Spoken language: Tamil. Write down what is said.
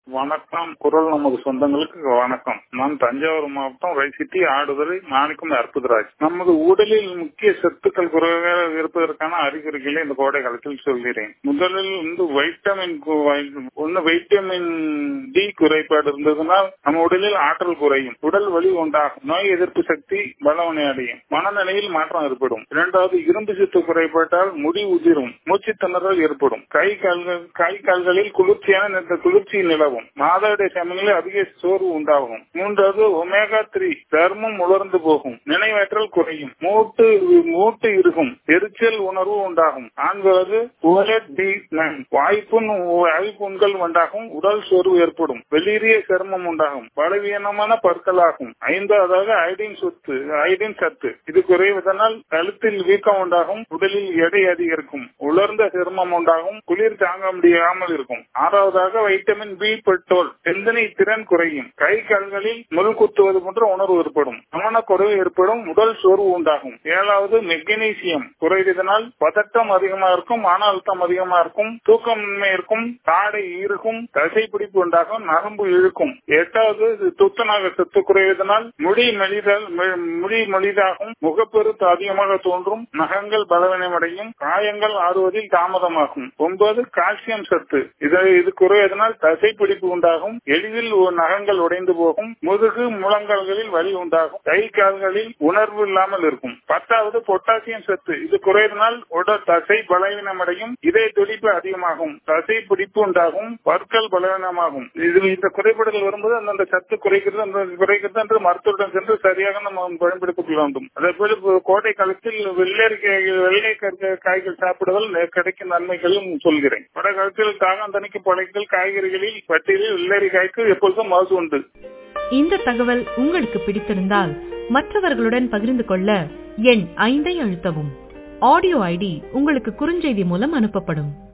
வணக்கம் குரல் நமது சொந்தங்களுக்கு வணக்கம் நான் தஞ்சாவூர் மாவட்டம் ரைசிட்டி ஆடுதுறை மாணிக்கம் அற்புதராஜ் நமது உடலில் முக்கிய சத்துக்கள் குறைவாக இருப்பதற்கான அறிகுறிகளை இந்த கோடை காலத்தில் சொல்கிறேன் முதலில் வந்து வைட்டமின் ஒன்னு வைட்டமின் டி குறைபாடு இருந்ததுனால் நம்ம உடலில் ஆற்றல் குறையும் உடல் வலி உண்டாகும் நோய் எதிர்ப்பு சக்தி பலவனை அடையும் மனநிலையில் மாற்றம் ஏற்படும் இரண்டாவது இரும்பு சத்து குறைபாட்டால் முடி உதிரும் மூச்சு திணறல் ஏற்படும் கை கால்கள் கை கால்களில் குளிர்ச்சியான குளிர்ச்சி நிலவும் மாதவிடை சமயங்களில் அதிக சோர்வு உண்டாகும் மூன்றாவது ஒமேகா த்ரீ தர்மம் உலர்ந்து போகும் நினைவாற்றல் குறையும் மூட்டு மூட்டு இருக்கும் எரிச்சல் உணர்வு உண்டாகும் நான்காவது ஓலட் டி வாய்ப்புண் வாய்ப்புண்கள் உண்டாகும் உடல் சோர்வு ஏற்படும் வெளிரிய சருமம் உண்டாகும் பலவீனமான பற்களாகும் ஐந்தாவதாக ஐடின் சொத்து ஐடின் சத்து இது குறைவதனால் கழுத்தில் வீக்கம் உண்டாகும் உடலில் எடை அதிகரிக்கும் உலர்ந்த சருமம் உண்டாகும் குளிர் தாங்க முடியாமல் இருக்கும் ஆறாவதாக வைட்டமின் பி பெட்ரோல் சிந்தனை திறன் குறையும் கை கால்களில் முள் குத்துவது போன்ற உணர்வு ஏற்படும் கவனக்குறைவு ஏற்படும் உடல் சோர்வு உண்டாகும் ஏழாவது மெக்னீசியம் குறைவதனால் பதட்டம் அதிகமா இருக்கும் மன அழுத்தம் அதிகமா இருக்கும் தூக்கமின்மை இருக்கும் தாடை இருக்கும் தசை பிடிப்பு உண்டாகும் நரம்பு இழுக்கும் எட்டாவது துத்தநாக சத்து குறைவதனால் முடி மெலிதல் முடி மெலிதாகும் முகப்பெருத்து அதிகமாக தோன்றும் நகங்கள் பலவீனமடையும் காயங்கள் ஆறுவதில் தாமதமாகும் ஒன்பது கால்சியம் சத்து இது இது குறைவதனால் தசை பிடிப்பு உண்டாகும் எளிதில் நகங்கள் உடைந்து போகும் முதுகு முழங்கால்களில் வலி உண்டாகும் கை கால்களில் உணர்வு இல்லாமல் இருக்கும் பத்தாவது பொட்டாசியம் சத்து இது குறைவதனால் உடல் தசை பலவீனமடையும் இதய துடிப்பு அதிகமாகும் தசை பிடிப்பு உண்டாகும் பற்கள் பலவீனமாகும் இது இந்த குறைபாடுகள் வரும்போது அந்தந்த சத்து குறைக்கிறது அந்த குறைக்கிறது என்று மருத்துவரிடம் சென்று சரியாக நம்ம பயன்படுத்திக் கொள்ள வேண்டும் அதே போல கோடை காலத்தில் வெள்ளரி வெள்ளை காய்கள் சாப்பிடுவதால் கிடைக்கும் நன்மைகளும் சொல்கிறேன் கோடை காலத்தில் காகந்தனிக்கு படைகள் காய்கறிகளில் பட்டியலில் வெள்ளரி காய்க்கு எப்பொழுதும் மகசு உண்டு இந்த தகவல் உங்களுக்கு பிடித்திருந்தால் மற்றவர்களுடன் பகிர்ந்து கொள்ள எண் ஐந்தை அழுத்தவும் ஆடியோ ஐடி உங்களுக்கு குறுஞ்செய்தி மூலம் அனுப்பப்படும்